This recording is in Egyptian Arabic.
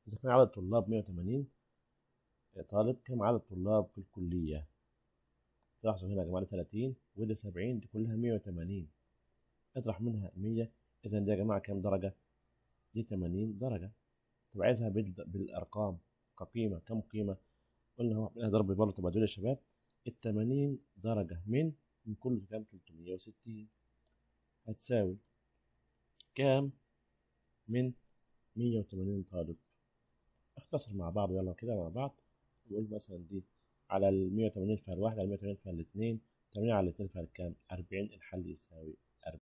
إذا كان عدد الطلاب 180 طالب كم عدد الطلاب في الكلية لاحظوا هنا يا جماعة 30 ودي 70 دي كلها 180 اطرح منها 100 إذا دي يا جماعة كام درجة؟ دي 80 درجة طب عايزها بالأرقام كقيمة كم قيمة؟ قلنا هو عملها ضرب برضه تبادل يا شباب ال 80 درجة من من كل كام 360 هتساوي كام من 180 طالب اختصر مع بعض يلا كده مع بعض نقول مثلا دي على ال 180 فيها الواحد على 180 فيها الاثنين 80 على الاثنين فيها الكام 40 الحل يساوي